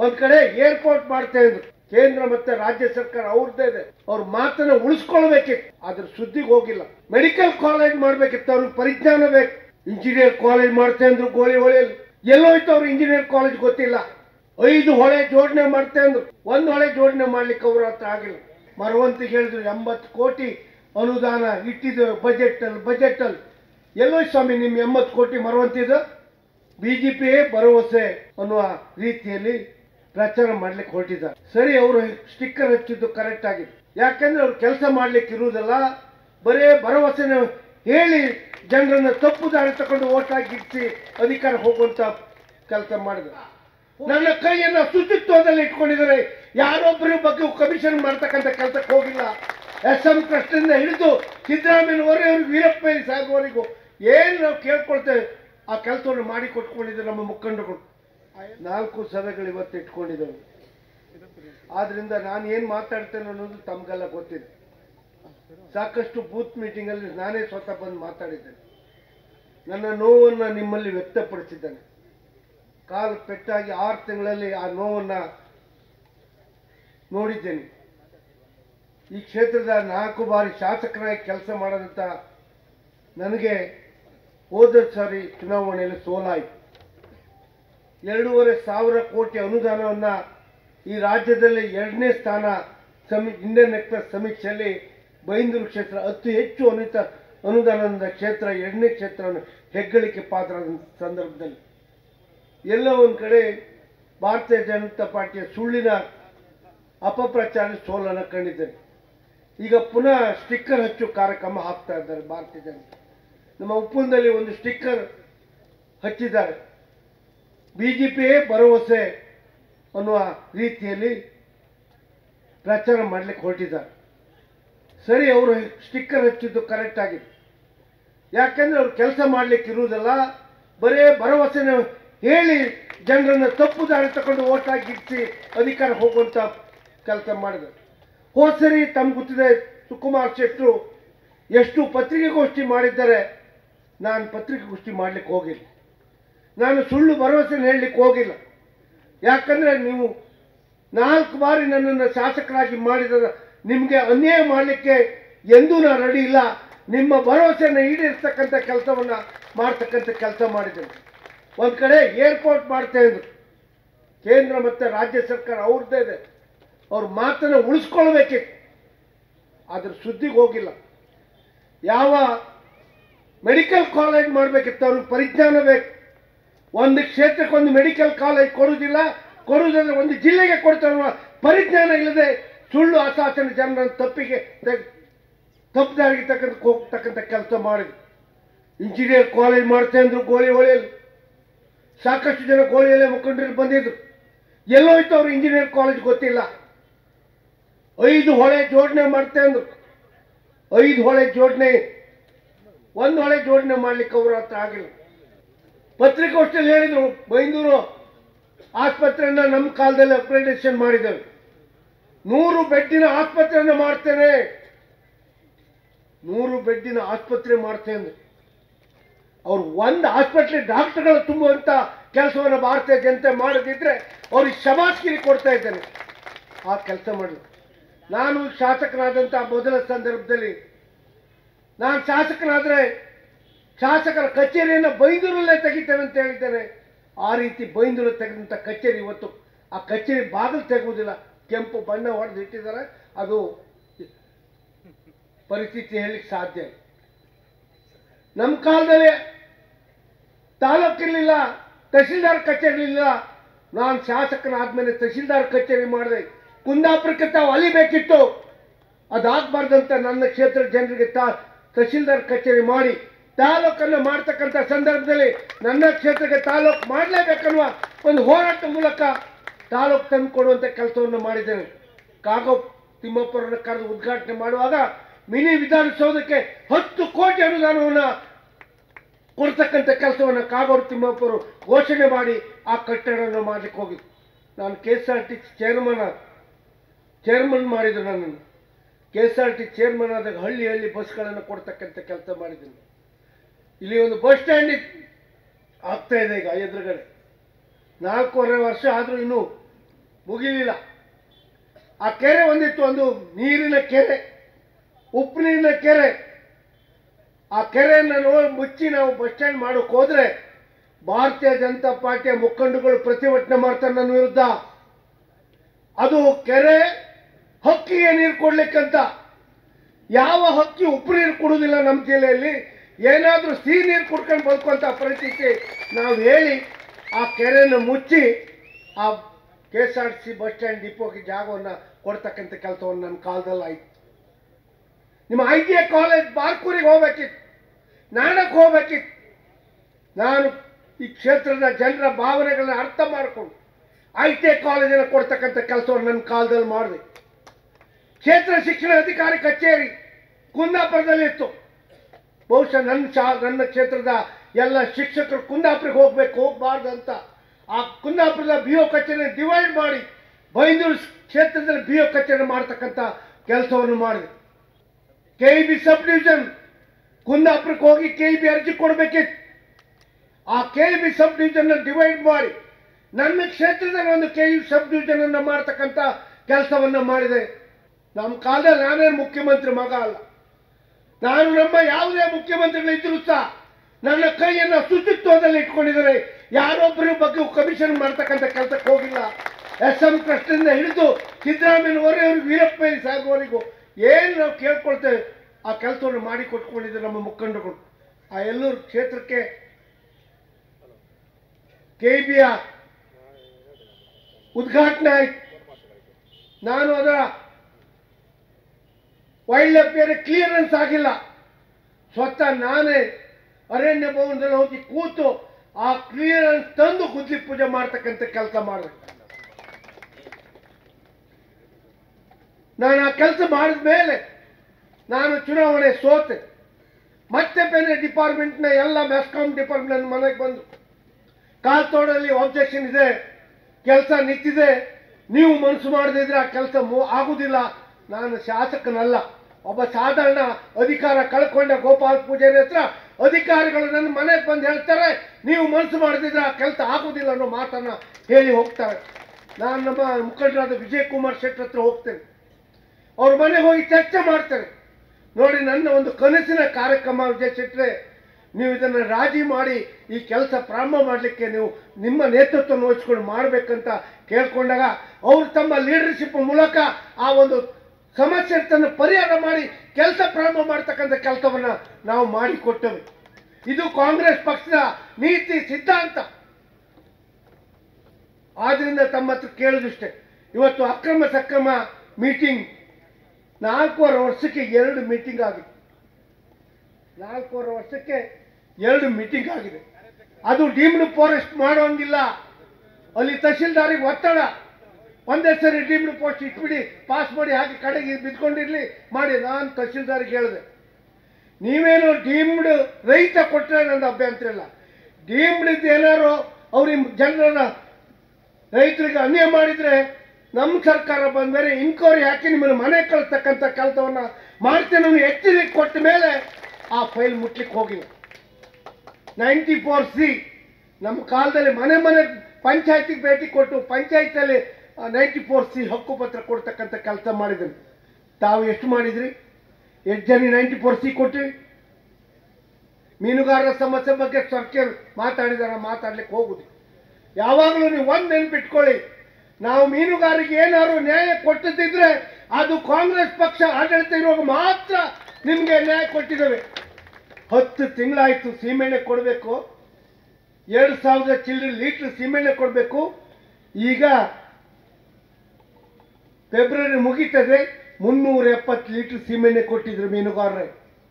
ಒಂದ್ ಕಡೆ ಏರ್ಪೋರ್ಟ್ ಮಾಡ್ತಾ ಇದ್ರು ಕೇಂದ್ರ ಮತ್ತೆ ರಾಜ್ಯ ಸರ್ಕಾರ ಅವ್ರದ್ದೇ ಇದೆ ಅವ್ರ ಮಾತನ್ನ ಉಳಿಸ್ಕೊಳ್ಬೇಕಿತ್ತು ಅದ್ರ ಸುದ್ದಿಗೆ ಹೋಗಿಲ್ಲ ಮೆಡಿಕಲ್ ಕಾಲೇಜ್ ಮಾಡ್ಬೇಕಿತ್ತು ಅವ್ರಿಗೆ ಪರಿಜ್ಞಾನ ಬೇಕು ಇಂಜಿನಿಯರ್ ಕಾಲೇಜ್ ಮಾಡ್ತಾ ಇದ್ರು ಗೋಳಿ ಹೊಳೆಯಲ್ಲಿ ಎಲ್ಲೋಯ್ತು ಅವ್ರು ಇಂಜಿನಿಯರ್ ಕಾಲೇಜ್ ಗೊತ್ತಿಲ್ಲ ಐದು ಹೊಳೆ ಜೋಡಣೆ ಮಾಡ್ತಾ ಇದ್ರು ಒಂದ್ ಹೊಳೆ ಜೋಡಣೆ ಮಾಡ್ಲಿಕ್ಕೆ ಅವ್ರ ಹತ್ರ ಆಗಿಲ್ಲ ಮರವಂತಿಗೆ ಹೇಳಿದ್ರು ಎಂಬತ್ತು ಕೋಟಿ ಅನುದಾನ ಇಟ್ಟಿದ್ದು ಬಜೆಟ್ ಅಲ್ಲಿ ಬಜೆಟ್ ಅಲ್ಲಿ ಎಲ್ಲೋ ಸ್ವಾಮಿ ನಿಮ್ ಎಂಬತ್ತು ಕೋಟಿ ಮರವಂತಿದ್ದು ಬಿಜೆಪಿಯೇ ಭರವಸೆ ಅನ್ನುವ ರೀತಿಯಲ್ಲಿ ಪ್ರಚಾರ ಮಾಡ್ಲಿಕ್ಕೆ ಹೊರಟಿದ್ದಾರೆ ಸರಿ ಅವರು ಸ್ಟಿಕ್ಕರ್ ಹಚ್ಚಿದ್ದು ಕರೆಕ್ಟ್ ಆಗಿದೆ ಯಾಕಂದ್ರೆ ಅವ್ರು ಕೆಲಸ ಮಾಡ್ಲಿಕ್ಕೆ ಇರುವುದಲ್ಲ ಬರೇ ಭರವಸೆನ ಹೇಳಿ ಜನರನ್ನ ತಪ್ಪು ದಾರಿ ತಗೊಂಡು ಓಟ್ ಹಾಕಿಸಿ ಅಧಿಕಾರ ಹೋಗುವಂತ ಕೆಲಸ ಮಾಡಿದ್ರು ನನ್ನ ಕೈಯನ್ನ ಶುಚಿತ್ವದಲ್ಲಿ ಇಟ್ಕೊಂಡಿದ್ದಾರೆ ಯಾರೊಬ್ಬರ ಬಗ್ಗೆ ಕಮಿಷನ್ ಮಾಡ್ತಕ್ಕಂಥ ಕೆಲಸಕ್ಕೆ ಹೋಗಿಲ್ಲ ಎಸ್ ಎಂ ಕೃಷ್ಣದಿಂದ ಹಿಡಿದು ಸಿದ್ದರಾಮಯ್ಯನವರೆಗೂ ವೀರಪ್ಪ ಸಾಗುವವರೆಗೂ ಏನು ನಾವು ಕೇಳ್ಕೊಳ್ತೇವೆ ಆ ಕೆಲಸವನ್ನು ಮಾಡಿ ಕೊಟ್ಕೊಂಡಿದ್ದಾರೆ ನಮ್ಮ ಮುಖಂಡರು ನಾಲ್ಕು ಸಭೆಗಳು ಇವತ್ತು ಇಟ್ಕೊಂಡಿದ್ದೇವೆ ಆದ್ರಿಂದ ನಾನು ಏನು ಮಾತಾಡ್ತೇನೆ ಅನ್ನೋದು ತಮಗೆಲ್ಲ ಗೊತ್ತಿದೆ ಸಾಕಷ್ಟು ಬೂತ್ ಮೀಟಿಂಗಲ್ಲಿ ನಾನೇ ಸ್ವತಃ ಬಂದು ಮಾತಾಡಿದ್ದೇನೆ ನನ್ನ ನೋವನ್ನು ನಿಮ್ಮಲ್ಲಿ ವ್ಯಕ್ತಪಡಿಸಿದ್ದೇನೆ ಕಾಲು ಪೆಟ್ಟಾಗಿ ಆರು ತಿಂಗಳಲ್ಲಿ ಆ ನೋವನ್ನು ನೋಡಿದ್ದೇನೆ ಈ ಕ್ಷೇತ್ರದ ನಾಲ್ಕು ಬಾರಿ ಶಾಸಕರಾಗಿ ಕೆಲಸ ಮಾಡೋದಂತ ನನಗೆ ಹೋದ ಸಾರಿ ಚುನಾವಣೆಯಲ್ಲಿ ಸೋಲಾಯಿತು ಎರಡೂವರೆ ಸಾವಿರ ಕೋಟಿ ಅನುದಾನವನ್ನು ಈ ರಾಜ್ಯದಲ್ಲಿ ಎರಡನೇ ಸ್ಥಾನ ಸಮಿ ಇಂಡಿಯನ್ ಎಕ್ಸ್ಪ್ರೆಸ್ ಸಮೀಕ್ಷೆಯಲ್ಲಿ ಬೈಂದೂರು ಕ್ಷೇತ್ರ ಅತಿ ಹೆಚ್ಚು ಅನುತ ಅನುದಾನದ ಕ್ಷೇತ್ರ ಎರಡನೇ ಕ್ಷೇತ್ರವನ್ನು ಹೆಗ್ಗಳಿಕೆ ಪಾತ್ರದ ಸಂದರ್ಭದಲ್ಲಿ ಎಲ್ಲೋ ಒಂದು ಕಡೆ ಭಾರತೀಯ ಜನತಾ ಪಾರ್ಟಿಯ ಸುಳ್ಳಿನ ಅಪಪ್ರಚಾರ ಸೋಲನ್ನು ಕಂಡಿದ್ದೇನೆ ಈಗ ಪುನಃ ಸ್ಟಿಕ್ಕರ್ ಹಚ್ಚು ಕಾರ್ಯಕ್ರಮ ಹಾಕ್ತಾ ಇದ್ದಾರೆ ಭಾರತೀಯ ಜನತೆ ನಮ್ಮ ಉಪ್ಪುಂದಲ್ಲಿ ಒಂದು ಸ್ಟಿಕ್ಕರ್ ಹಚ್ಚಿದ್ದಾರೆ ಬಿಜೆಪಿಯೇ ಭರವಸೆ ಅನ್ನುವ ರೀತಿಯಲ್ಲಿ ಪ್ರಚಾರ ಮಾಡ್ಲಿಕ್ಕೆ ಹೊರಟಿದ್ದಾರೆ ಸರಿ ಅವರು ಸ್ಟಿಕ್ಕರ್ ಹಚ್ಚಿದ್ದು ಕರೆಕ್ಟ್ ಆಗಿದೆ ಯಾಕಂದ್ರೆ ಅವ್ರು ಕೆಲಸ ಮಾಡ್ಲಿಕ್ಕೆ ಇರುವುದಲ್ಲ ಬರೇ ಭರವಸೆನ ಹೇಳಿ ಜನರನ್ನ ತಪ್ಪು ದಾರಿ ತಗೊಂಡು ಓಟ್ ಹಾಕಿಸಿ ಅಧಿಕಾರ ಹೋಗುವಂತ ಕೆಲಸ ಮಾಡಿದ್ರು ಹೋದ ಸರಿ ತಮ್ಗೆ ಗೊತ್ತಿದೆ ಸುಕುಮಾರ್ ಶೆಟ್ಟರು ಎಷ್ಟು ಪತ್ರಿಕೆಗೋಷ್ಠಿ ಮಾಡಿದ್ದಾರೆ ನಾನು ಪತ್ರಿಕೆಗೋಷ್ಠಿ ಮಾಡ್ಲಿಕ್ಕೆ ಹೋಗಿಲ್ಲ ನಾನು ಸುಳ್ಳು ಭರವಸೆನ ಹೇಳಲಿಕ್ಕೆ ಹೋಗಿಲ್ಲ ಯಾಕಂದ್ರೆ ನೀವು ನಾಲ್ಕು ಬಾರಿ ನನ್ನನ್ನು ಶಾಸಕರಾಗಿ ಮಾಡಿದ ನಿಮಗೆ ಅನ್ಯಾಯ ಮಾಡಲಿಕ್ಕೆ ಎಂದೂ ನಾನು ರೆಡಿ ಇಲ್ಲ ನಿಮ್ಮ ಭರವಸೆಯನ್ನು ಈಡೇರಿಸ್ತಕ್ಕಂಥ ಕೆಲಸವನ್ನ ಮಾಡ್ತಕ್ಕಂಥ ಕೆಲಸ ಮಾಡಿದ್ದೇನೆ ಒಂದು ಕಡೆ ಏರ್ಪೋರ್ಟ್ ಮಾಡ್ತಾ ಇದ್ರು ಕೇಂದ್ರ ಮತ್ತು ರಾಜ್ಯ ಸರ್ಕಾರ ಅವ್ರದ್ದೇ ಇದೆ ಅವ್ರ ಮಾತನ್ನು ಉಳಿಸ್ಕೊಳ್ಬೇಕಿತ್ತು ಅದ್ರ ಸುದ್ದಿಗೆ ಹೋಗಿಲ್ಲ ಯಾವ ಮೆಡಿಕಲ್ ಕಾಲೇಜ್ ಮಾಡಬೇಕಿತ್ತು ಅವ್ರಿಗೆ ಪರಿಜ್ಞಾನ ಬೇಕು ಒಂದು ಕ್ಷೇತ್ರಕ್ಕೆ ಒಂದು ಮೆಡಿಕಲ್ ಕಾಲೇಜ್ ಕೊಡುವುದಿಲ್ಲ ಕೊಡುವುದಂದ್ರೆ ಒಂದು ಜಿಲ್ಲೆಗೆ ಕೊಡ್ತಾರೆ ಅನ್ನುವ ಪರಿಜ್ಞಾನ ಇಲ್ಲದೆ ಸುಳ್ಳು ಅಶಾಸನ ಜನರನ್ನು ತಪ್ಪಿಗೆ ತೆಗ್- ತಪ್ಪು ದಾರಿಗೆ ತಕ್ಕಂತ ಹೋಗ್ತಕ್ಕಂಥ ಕೆಲಸ ಮಾಡಿದ್ರು ಇಂಜಿನಿಯರ್ ಕಾಲೇಜ್ ಮಾಡ್ತಾ ಇದ್ರು ಗೋಳಿ ಹೊಳೆಯಲ್ಲಿ ಸಾಕಷ್ಟು ಜನ ಗೋಳಿಯಲ್ಲೇ ಮುಖಂಡರು ಬಂದಿದ್ರು ಎಲ್ಲೋಯ್ತು ಅವ್ರು ಇಂಜಿನಿಯರ್ ಕಾಲೇಜ್ ಗೊತ್ತಿಲ್ಲ ಐದು ಹೊಳೆ ಜೋಡಣೆ ಮಾಡ್ತಾ ಇದ್ರು ಐದು ಹೊಳೆ ಜೋಡಣೆ ಒಂದು ಹೊಳೆ ಜೋಡಣೆ ಮಾಡ್ಲಿಕ್ಕೆ ಅವ್ರ ಹತ್ರ ಆಗಿಲ್ಲ ಪತ್ರಿಕೋಷ್ಠಿಯಲ್ಲಿ ಹೇಳಿದ್ರು ಬೈಂದೂರು ಆಸ್ಪತ್ರೆಯನ್ನ ನಮ್ಮ ಕಾಲದಲ್ಲಿ ಅಪ್ಗ್ರೇಡೇಷನ್ ಮಾಡಿದ್ದೇವೆ ನೂರು ಬೆಡ್ಡಿನ ಆಸ್ಪತ್ರೆಯನ್ನ ಮಾಡ್ತೇನೆ ನೂರು ಬೆಡ್ಡಿನ ಆಸ್ಪತ್ರೆ ಮಾಡ್ತೇನೆ ಅಂದ್ರು. ಅವ್ರು ಒಂದು ಆಸ್ಪತ್ರೆ ಡಾಕ್ಟರ್ಗಳು ತುಂಬುವಂತ ಕೆಲಸವನ್ನು ಭಾರತೀಯ ಜನತೆ ಮಾಡದಿದ್ರೆ ಅವ್ರಿಗೆ ಶಬಾಸ್ಕಿರಿ ಕೊಡ್ತಾ ಇದ್ದೇನೆ ಆ ಕೆಲಸ ಮಾಡಿ ನಾನು ಶಾಸಕನಾದಂಥ ಮೊದಲ ಸಂದರ್ಭದಲ್ಲಿ ನಾನು ಶಾಸಕನಾದ್ರೆ ಶಾಸಕರ ಕಚೇರಿಯನ್ನು ಬೈಂದೂರಲ್ಲೇ ತೆಗಿತೇನೆ ಅಂತ ಹೇಳಿದ್ದೇನೆ ಆ ರೀತಿ ಬೈಂದೂರು ತೆಗೆದಂಥ ಕಚೇರಿ ಇವತ್ತು ಆ ಕಚೇರಿ ಬಾಗಿಲು ತೆಗುವುದಿಲ್ಲ ಕೆಂಪು ಬಣ್ಣ ಹೊಡೆದು ಇಟ್ಟಿದ್ದಾರೆ ಅದು ಪರಿಸ್ಥಿತಿ ಹೇಳಲಿಕ್ಕೆ ಸಾಧ್ಯ ಇಲ್ಲ. ನಮ್ಮ ಕಾಲದಲ್ಲಿ ತಾಲೂಕಿರ್ಲಿಲ್ಲ ತಹಶೀಲ್ದಾರ್ ಕಚೇರಿ ಇಲ್ಲ ನಾನು ಶಾಸಕನಾದ್ಮೇಲೆ ತಹಶೀಲ್ದಾರ್ ಕಚೇರಿ ಮಾಡಿದೆ ಕುಂದಾಪುರಕ್ಕೆ ತಾವು ಅಲಿಬೇಕಿತ್ತು ಅದಾಗಬಾರ್ದಂತ ನನ್ನ ಕ್ಷೇತ್ರದ ಜನರಿಗೆ ತಾ ತಹಶೀಲ್ದಾರ್ ಕಚೇರಿ ಮಾಡಿ ತಾಲೂಕನ್ನು ಮಾಡ್ತಕ್ಕಂಥ ಸಂದರ್ಭದಲ್ಲಿ ನನ್ನ ಕ್ಷೇತ್ರಕ್ಕೆ ತಾಲೂಕು ಮಾಡಲೇಬೇಕನ್ನುವ ಒಂದು ಹೋರಾಟ ಮೂಲಕ ತಾಲೂಕು ತಂದು ಕೊಡುವಂಥ ಕೆಲಸವನ್ನು ಮಾಡಿದ್ದೇನೆ ಕಾಗೋ ತಿಮ್ಮಪ್ಪರನ್ನು ಕರೆದು ಉದ್ಘಾಟನೆ ಮಾಡುವಾಗ ಮಿನಿ ವಿಧಾನಸೌಧಕ್ಕೆ ಹತ್ತು ಕೋಟಿ ಅನುದಾನವನ್ನು ಕೊಡ್ತಕ್ಕಂಥ ಕೆಲಸವನ್ನು ಕಾಗೋಡು ತಿಮ್ಮಪ್ಪರು ಘೋಷಣೆ ಮಾಡಿ ಆ ಕಟ್ಟಡವನ್ನು ಮಾಡಲಿಕ್ಕೆ ಹೋಗಿದ್ದು ನಾನು K S R T chairman chairman ಮಾಡಿದ್ರು ನನ್ನನ್ನು K S R T chairman ಆದಾಗ ಹಳ್ಳಿ ಹಳ್ಳಿ ಬಸ್ಗಳನ್ನು ಕೊಡ್ತಕ್ಕಂಥ ಕೆಲಸ ಮಾಡಿದ್ದೀನಿ ಇಲ್ಲಿ ಒಂದು ಬಸ್ ಸ್ಟ್ಯಾಂಡ್ ಆಗ್ತಾ ಇದೆ ಈಗ ಎದುರುಗಡೆ ನಾಲ್ಕೂವರೆ ವರ್ಷ ಆದರೂ ಇನ್ನೂ ಮುಗಿಲಿಲ್ಲ ಆ ಕೆರೆ ಒಂದಿತ್ತು ಒಂದು ನೀರಿನ ಕೆರೆ ಉಪ್ಪು ನೀರಿನ ಕೆರೆ ಆ ಕೆರೆಯನ್ನು ನೋಡಿ ಮುಚ್ಚಿ ನಾವು ಬಸ್ ಸ್ಟ್ಯಾಂಡ್ ಮಾಡೋಕೆ ಹೋದ್ರೆ ಭಾರತೀಯ ಜನತಾ ಪಾರ್ಟಿಯ ಮುಖಂಡಗಳು ಪ್ರತಿಭಟನೆ ಮಾಡ್ತಾರೆ ನನ್ನ ವಿರುದ್ಧ ಅದು ಕೆರೆ ಹಕ್ಕಿಗೆ ನೀರು ಕೊಡ್ಲಿಕ್ಕಂತ ಯಾವ ಹಕ್ಕಿ ಉಪ್ಪು ನೀರು ಕೊಡುವುದಿಲ್ಲ ನಮ್ಮ ಜಿಲ್ಲೆಯಲ್ಲಿ ಏನಾದರೂ ಸಿಹಿ ನೀರು ಕುಡ್ಕೊಂಡು ಬದುಕುವಂಥ ಪರಿಸ್ಥಿತಿ ನಾವು ಹೇಳಿ ಆ ಕೆರೆಯನ್ನು ಮುಚ್ಚಿ ಆ K S R C bus stand ಡಿಪೋಗೆ ಜಾಗವನ್ನು ಕೊಡ್ತಕ್ಕಂಥ ಕೆಲಸವನ್ನು ನನ್ನ ಕಾಲದಲ್ಲಿ ಆಯ್ತು ನಿಮ್ಮ ಐ ಟಿ ಐ ಕಾಲೇಜ್ ಬಾರ್ಕೂರಿಗೆ ಹೋಗ್ಬೇಕಿತ್ತು ನಾಡಕ್ಕೆ ಹೋಗ್ಬೇಕಿತ್ತು ನಾನು ಈ ಕ್ಷೇತ್ರದ ಜನರ ಭಾವನೆಗಳನ್ನ ಅರ್ಥ ಮಾಡಿಕೊಂಡು ಐ ಟಿ ಐ ಕಾಲೇಜನ್ನು ಕೊಡ್ತಕ್ಕಂಥ ಕೆಲಸವನ್ನು ನನ್ನ ಕಾಲದಲ್ಲಿ ಮಾಡಿದೆ ಕ್ಷೇತ್ರ ಶಿಕ್ಷಣ ಅಧಿಕಾರಿ ಕಚೇರಿ ಕುಂದಾಪುರದಲ್ಲಿತ್ತು ಬಹುಶಃ ನನ್ನ ಶಾ ನನ್ನ ಕ್ಷೇತ್ರದ ಎಲ್ಲ ಶಿಕ್ಷಕರು ಕುಂದಾಪುರಿಗೆ ಹೋಗ್ಬೇಕು ಹೋಗ್ಬಾರ್ದು ಅಂತ ಆ ಕುಂದಾಪುರದ ಬಿ ಒ ಕಚೇರಿ ಡಿವೈಡ್ ಮಾಡಿ ಬೈಂದೂರು ಕ್ಷೇತ್ರದಲ್ಲಿ ಬಿ ಒ ಕಚೇರಿ ಮಾಡ್ತಕ್ಕಂಥ ಕೆಲಸವನ್ನು ಮಾಡಿದೆ K E B sub division ಕುಂದಾಪುರಕ್ಕೆ ಹೋಗಿ ಕೆ ಇ ಬಿ ಅರ್ಜಿ ಕೊಡಬೇಕಿತ್ತು ಆ K E B sub division divide ಮಾಡಿ ನನ್ನ ಕ್ಷೇತ್ರದಲ್ಲಿ ಒಂದು ಕೆ ಇ ಸಬ್ ಡಿವಿಷನ್ ಅನ್ನು ಮಾಡ್ತಕ್ಕಂಥ ಕೆಲಸವನ್ನ ಮಾಡಿದೆ ನಮ್ಮ ಕಾಲದಲ್ಲಿ ನಾನೇನು ಮುಖ್ಯಮಂತ್ರಿ ಮಗ ಅಲ್ಲ ನಾನು ನಮ್ಮ ಯಾವುದೇ ಮುಖ್ಯಮಂತ್ರಿಗಳು ಇದ್ರು ಸಹ ನನ್ನ ಕೈಯನ್ನು ಶುಚಿತ್ವದಲ್ಲಿ ಇಟ್ಕೊಂಡಿದ್ದಾರೆ ಯಾರೊಬ್ಬರ ಬಗ್ಗೆ ಕಮಿಷನ್ ಮಾಡ್ತಕ್ಕಂಥ ಕೆಲಸಕ್ಕೆ ಹೋಗಿಲ್ಲ ಎಸ್ ಎಂ ಕೃಷ್ಣದಿಂದ ಹಿಡಿದು ಸಿದ್ದರಾಮಯ್ಯನವರೆಗೂ ವೀರಪ್ಪ ಸಾಹೇಬ್ವರೆಗೂ ಏನು ನಾವು ಕೇಳ್ಕೊಳ್ತೇವೆ ಆ ಕೆಲಸವನ್ನು ಮಾಡಿ ಕೊಟ್ಕೊಂಡಿದ್ದಾರೆ ನಮ್ಮ ಮುಖಂಡರುಗಳು ಆ ಎಲ್ಲೂರು ಕ್ಷೇತ್ರಕ್ಕೆ ಕೆ ಬಿಯ ಉದ್ಘಾಟನೆ ಆಯ್ತು ನಾನು ಅದರ ವೈಲ್ಡ್ ಲೈಫ್ ಬೇರೆ ಕ್ಲಿಯರೆನ್ಸ್ ಆಗಿಲ್ಲ ಸ್ವತಃ ನಾನೇ ಅರಣ್ಯ ಭವನದಲ್ಲಿ ಹೋಗಿ ಕೂತು ಆ ಕ್ಲಿಯರೆನ್ಸ್ ತಂದು ಗುದ್ಲಿ ಪೂಜೆ ಮಾಡ್ತಕ್ಕಂಥ ಕೆಲಸ ಮಾಡಿದೆ ನಾನು ಆ ಕೆಲಸ ಮಾಡಿದ ಮೇಲೆ ನಾನು ಚುನಾವಣೆ ಸೋತೆ ಮತ್ತೆ ಬೇರೆ ಡಿಪಾರ್ಟ್ಮೆಂಟ್ನ ಎಲ್ಲ ಮೆಸ್ಕಾಮ್ ಡಿಪಾರ್ಟ್ಮೆಂಟ್ ನನ್ನ ಮನೆಗೆ ಬಂದು ಕಾಲ್ತೋಡಲ್ಲಿ ಆಬ್ಜೆಕ್ಷನ್ ಇದೆ ಕೆಲಸ ನಿಂತಿದೆ ನೀವು ಮನಸ್ಸು ಮಾಡದಿದ್ರೆ ಆ ಕೆಲಸ ಆಗುದಿಲ್ಲ ನಾನು ಶಾಸಕನಲ್ಲ ಒಬ್ಬ ಸಾಧಾರಣ ಅಧಿಕಾರ ಕಳ್ಕೊಂಡ ಗೋಪಾಲ್ ಪೂಜಾರಿ ಹತ್ರ ಅಧಿಕಾರಿಗಳು ನನ್ನ ಮನೆಗೆ ಬಂದು ಹೇಳ್ತಾರೆ ನೀವು ಮನಸ್ಸು ಮಾಡದಿದ್ರೆ ಆ ಕೆಲಸ ಆಗುದಿಲ್ಲ ಅನ್ನೋ ಮಾತನ್ನ ಹೇಳಿ ಹೋಗ್ತಾರೆ ನಾನು ನಮ್ಮ ಮುಖಂಡರಾದ ವಿಜಯ್ ಕುಮಾರ್ ಶೆಟ್ಟಿ ಹತ್ರ ಹೋಗ್ತೇನೆ ಅವ್ರ ಮನೆಗೆ ಹೋಗಿ ಚರ್ಚೆ ಮಾಡ್ತೇನೆ ನೋಡಿ ನನ್ನ ಒಂದು ಕನಸಿನ ಕಾರ್ಯಕ್ರಮ ವಿಜಯ್ ಶೆಟ್ರೆ ನೀವು ಇದನ್ನು ರಾಜಿ ಮಾಡಿ ಈ ಕೆಲಸ ಪ್ರಾರಂಭ ಮಾಡಲಿಕ್ಕೆ ನೀವು ನಿಮ್ಮ ನೇತೃತ್ವ ವಹಿಸ್ಕೊಂಡು ಮಾಡಬೇಕಂತ ಕೇಳ್ಕೊಂಡಾಗ ಅವರು ತಮ್ಮ ಲೀಡರ್ಶಿಪ್ ಮೂಲಕ ಆ ಒಂದು ಸಮಸ್ಯೆ ತನ್ನ ಪರಿಹಾರ ಮಾಡಿ ಕೆಲಸ ಪ್ರಾರಂಭ ಮಾಡ್ತಕ್ಕಂಥ ಕೆಲಸವನ್ನ ನಾವು ಮಾಡಿಕೊಟ್ಟೆವು ಇದು ಕಾಂಗ್ರೆಸ್ ಪಕ್ಷದ ನೀತಿ ಸಿದ್ಧಾಂತ ಆದ್ರಿಂದ ತಮ್ಮ ಹತ್ರ ಕೇಳೋದಿಷ್ಟೇ ಇವತ್ತು ಅಕ್ರಮ ಸಕ್ರಮ ಮೀಟಿಂಗ್ ನಾಲ್ಕೂವರೆ ವರ್ಷಕ್ಕೆ ಎರಡು ಮೀಟಿಂಗ್ ಆಗಿದೆ ನಾಲ್ಕೂವರೆ ವರ್ಷಕ್ಕೆ ಎರಡು ಮೀಟಿಂಗ್ ಆಗಿದೆ ಅದು ಡೀಮ್ಡ್ ಫಾರೆಸ್ಟ್ ಮಾಡೋಂಗಿಲ್ಲ ಅಲ್ಲಿ ತಹಶೀಲ್ದಾರಿಗೆ ಒತ್ತಡ ಒಂದೇ ಸರಿ ಡೀಮ್ಡ್ ಫಾರೆಸ್ಟ್ ಇಟ್ಬಿಡಿ ಪಾಸ್ ಮಾಡಿ ಹಾಕಿ ಕಡೆಗೆ ಬಿದ್ಕೊಂಡಿರ್ಲಿ ಮಾಡಿ ನಾನು ತಹಶೀಲ್ದಾರಿಗೆ ಹೇಳಿದೆ ನೀವೇನು ಡೀಮ್ಡ್ ರೈತ ಕೊಟ್ಟರೆ ನನ್ನ ಅಭ್ಯಂತರ ಇಲ್ಲ ಡೀಮ್ಡ್ ಇದ್ದು ಏನಾರು ಅವ್ರಿಗೆ ಜನರನ್ನ ರೈತರಿಗೆ ಅನ್ಯಾಯ ಮಾಡಿದ್ರೆ ನಮ್ಮ ಸರ್ಕಾರ ಬಂದ ಮೇಲೆ ಇನ್ಕ್ವೈರಿ ಹಾಕಿ ನಿಮ್ಮನ್ನು ಮನೆ ಕಳಿಸ್ತಕ್ಕಂಥ ಕೆಲಸವನ್ನ ಮಾಡ್ತೇನೆ ನೀವು ಎಚ್ಚರಿಕೆ ಕೊಟ್ಟ ಮೇಲೆ ಆ ಫೈಲ್ ಮುಟ್ಲಿಕ್ಕೆ ಹೋಗಿಲ್ಲ ನೈಂಟಿ ಫೋರ್ ಸಿ ನಮ್ಮ ಕಾಲದಲ್ಲಿ ಮನೆ ಮನೆ ಪಂಚಾಯತಿಗೆ ಭೇಟಿ ಕೊಟ್ಟು ಪಂಚಾಯತಲ್ಲಿ ನೈಂಟಿ ಫೋರ್ ಸಿ ಹಕ್ಕುಪತ್ರ ಕೊಡ್ತಕ್ಕಂಥ ಕೆಲಸ ಮಾಡಿದ್ರು ತಾವು ಎಷ್ಟು ಮಾಡಿದ್ರಿ ಎಷ್ಟು ಜನ ನೈಂಟಿ ಫೋರ್ ಸಿ ಕೊಟ್ರಿ ಮೀನುಗಾರರ ಸಮಸ್ಯೆ ಬಗ್ಗೆ ಸರ್ಕಾರ ಮಾತಾಡಿದಾರ ಮಾತಾಡ್ಲಿಕ್ಕೆ ಹೋಗುದು ಯಾವಾಗಲೂ ನೀವು ಒಂದು ನೆನ್ಪಿಟ್ಕೊಳ್ಳಿ ನಾವು ಮೀನುಗಾರಿಗೆ ಏನಾದ್ರು ನ್ಯಾಯ ಕೊಟ್ಟದಿದ್ರೆ ಅದು ಕಾಂಗ್ರೆಸ್ ಪಕ್ಷ ಆಡಳಿತ ಇರುವಾಗ ಮಾತ್ರ ನಿಮಗೆ ನ್ಯಾಯ ಕೊಟ್ಟಿದ್ದೇವೆ ಹತ್ತು ತಿಂಗಳಾಯ್ತು ಸೀಮೆಣ್ಣೆ ಕೊಡಬೇಕು ಎರಡು ಸಾವಿರದ ಚಿಲ್ಲರೆ ಲೀಟರ್ ಸೀಮೆಣ್ಣೆ ಕೊಡಬೇಕು ಈಗ ಫೆಬ್ರವರಿ ಮುಗೀತದೆ ಮುನ್ನೂರ ಎಪ್ಪತ್ತು ಲೀಟರ್ ಸೀಮೆಣ್ಣೆ ಕೊಟ್ಟಿದ್ರು ಮೀನುಗಾರರೇ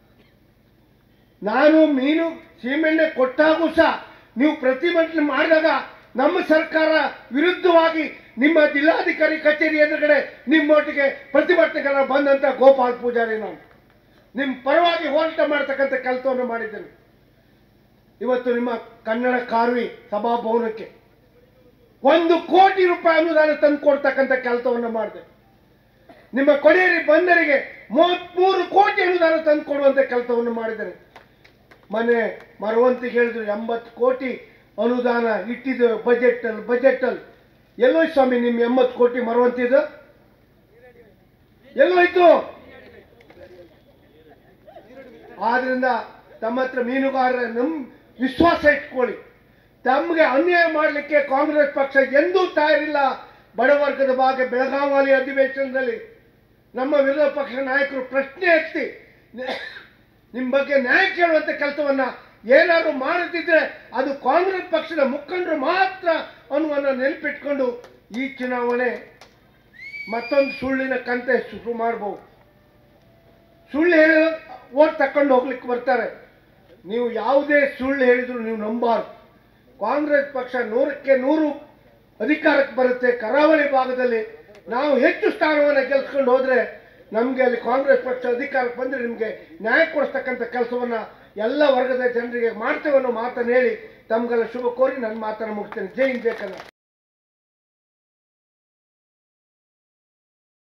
ನಾನು ಮೀನು ಸೀಮೆಣ್ಣೆ ಕೊಟ್ಟಾಗೂ ಸಹ ನೀವು ಪ್ರತಿಭಟನೆ ಮಾಡಿದಾಗ ನಮ್ಮ ಸರ್ಕಾರ ವಿರುದ್ಧವಾಗಿ ನಿಮ್ಮ ಜಿಲ್ಲಾಧಿಕಾರಿ ಕಚೇರಿ ಎದುರುಗಡೆ ನಿಮ್ಮೊಟ್ಟಿಗೆ ಪ್ರತಿಭಟನೆಗಳ ಬಂದಂತ ಗೋಪಾಲ್ ಪೂಜಾರಿ ನಾನು ನಿಮ್ಮ ಪರವಾಗಿ ಹೋರಾಟ ಮಾಡ್ತಕ್ಕಂಥ ಕೆಲಸವನ್ನು ಮಾಡಿದ್ದೇನೆ ಇವತ್ತು ನಿಮ್ಮ ಕನ್ನಡ ಕಾರ್ವಿ ಸಭಾಭವನಕ್ಕೆ ಒಂದು ಕೋಟಿ ರೂಪಾಯಿ ಅನುದಾನ ತಂದು ಕೊಡ್ತಕ್ಕಂಥ ಕೆಲಸವನ್ನು ಮಾಡಿದೆ ನಿಮ್ಮ ಕೊನೆಯಲ್ಲಿ ಬಂದರಿಗೆ ಮೂವತ್ಮೂರು ಕೋಟಿ ಅನುದಾನ ತಂದು ಕೊಡುವಂತ ಕೆಲಸವನ್ನು ಮಾಡಿದ್ದಾರೆ ಮನೆ ಮರವಂತಿಗೆ ಹೇಳಿದ್ರು ಎಂಬತ್ತು ಕೋಟಿ ಅನುದಾನ ಇಟ್ಟಿದ್ದೇವೆ ಬಜೆಟ್ ಅಲ್ಲಿ ಬಜೆಟ್ ಅಲ್ಲಿ ಎಲ್ಲೋ ಸ್ವಾಮಿ ನಿಮ್ಮ ಎಂಬತ್ತು ಕೋಟಿ ಮರುವಂತಿದ್ದು ಎಲ್ಲೋಯ್ತು ಆದ್ರಿಂದ ತಮ್ಮ ಹತ್ರ ಮೀನುಗಾರರ ನಮ್ ವಿಶ್ವಾಸ ಇಟ್ಕೊಳ್ಳಿ ತಮಗೆ ಅನ್ಯಾಯ ಮಾಡಲಿಕ್ಕೆ ಕಾಂಗ್ರೆಸ್ ಪಕ್ಷ ಎಂದೂ ತಯಾರಿಲ್ಲ ಬಡವರ್ಗದ ಭಾಗ ಬೆಳಗಾವಿ ಅಧಿವೇಶನದಲ್ಲಿ ನಮ್ಮ ವಿರೋಧ ಪಕ್ಷ ನಾಯಕರು ಪ್ರಶ್ನೆ ಎತ್ತಿ ನಿಮ್ಮ ಬಗ್ಗೆ ನ್ಯಾಯ ಕೇಳುವಂತ ಕೆಲಸವನ್ನ ಏನಾದ್ರು ಮಾಡುತ್ತಿದ್ರೆ ಅದು ಕಾಂಗ್ರೆಸ್ ಪಕ್ಷದ ಮುಖಂಡರು ಮಾತ್ರ ಅನ್ನುವನ್ನ ನೆನಪಿಟ್ಕೊಂಡು ಈ ಚುನಾವಣೆ ಮತ್ತೊಂದು ಸುಳ್ಳಿನ ಕಂತೆ ಶುರು ಮಾಡಬಹುದು ಸುಳ್ಳು ಹೇಳಿ ಓಟ್ ತಕೊಂಡು ಹೋಗ್ಲಿಕ್ಕೆ ಬರ್ತಾರೆ ನೀವು ಯಾವುದೇ ಸುಳ್ಳು ಹೇಳಿದ್ರು ನೀವು ನಂಬಾರ್ದು ಕಾಂಗ್ರೆಸ್ ಪಕ್ಷ ನೂರಕ್ಕೆ ನೂರು ಅಧಿಕಾರಕ್ಕೆ ಬರುತ್ತೆ ಕರಾವಳಿ ಭಾಗದಲ್ಲಿ ನಾವು ಹೆಚ್ಚು ಸ್ಥಾನವನ್ನು ಗೆಲ್ಸ್ಕೊಂಡು ಹೋದ್ರೆ ನಮಗೆ ಅಲ್ಲಿ ಕಾಂಗ್ರೆಸ್ ಪಕ್ಷ ಅಧಿಕಾರಕ್ಕೆ ಬಂದ್ರೆ ನಿಮಗೆ ನ್ಯಾಯ ಕೊಡಿಸ್ತಕ್ಕಂಥ ಕೆಲಸವನ್ನ ಎಲ್ಲ ವರ್ಗದ ಜನರಿಗೆ ಮಾಡ್ತೇವೆ ಅನ್ನೋ ಮಾತನ್ನು ಹೇಳಿ ತಮ್ಗೆಲ್ಲ ಶುಭ ಕೋರಿ ನನ್ನ ಮಾತನ್ನು ಮುಗಿಸ್ತೇನೆ ಜೈ ಹಿಂದ್ ಜೈ ಕನ್ನಡ